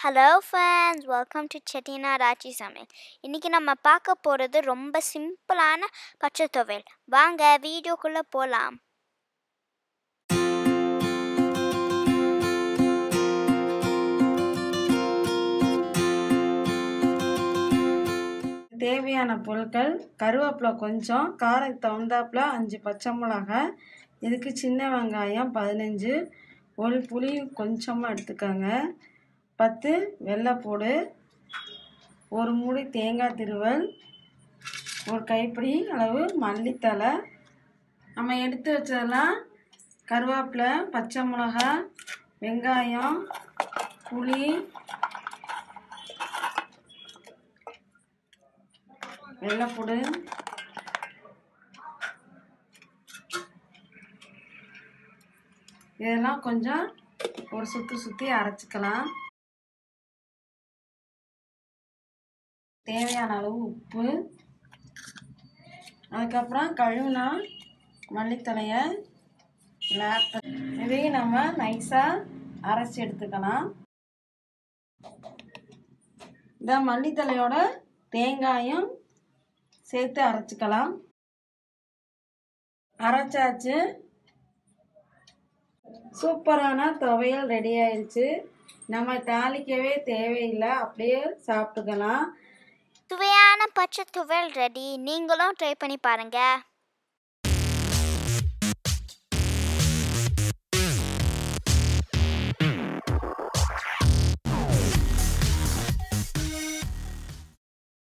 hello fans welcome to Chettinad ஆச்சி சமையல் இன்றைக்கி நம்ம பார்க்க போகிறது ரொம்ப சிம்பிளான பச்சை துவையல் வாங்க வீடியோக்குள்ளே போகலாம் தேவையான பொருட்கள் கருவேப்பிலை கொஞ்சம் காரம் தகுந்தாப்புல அஞ்சு பச்சை மிளகாய் இதுக்கு சின்ன வெங்காயம் பதினஞ்சு ஒரு புளி கொஞ்சமாக எடுத்துக்கோங்க பத்து வெள்ளைப்பூடு ஒரு மூடி தேங்காய் திருவல் ஒரு கைப்பிடி அளவு மல்லித்தழை நம்ம எடுத்து வச்சதெல்லாம் கருவேப்பிலை பச்சை மிளகாய் வெங்காயம் புளி வெள்ளைப்பூடு இதெல்லாம் கொஞ்சம் ஒரு சுற்றி சுற்றி அரைச்சிக்கலாம் தேவையான அளவு உப்பு அதுக்கப்புறம் கழுவுனா மல்லித்தலையை லேப் இதையும் நம்ம நைஸாக அரைச்சி எடுத்துக்கலாம் இந்த மல்லித்தலையோட தேங்காயும் சேர்த்து அரைச்சிக்கலாம் அரைச்சாச்சு சூப்பரான துவையல் ரெடி ஆயிடுச்சு நம்ம தாளிக்கவே தேவையில்லை அப்படியே சாப்பிட்டுக்கலாம் சுவையான பச்சை துவையல் ரெடி நீங்களும் ட்ரை பண்ணி பாருங்கள்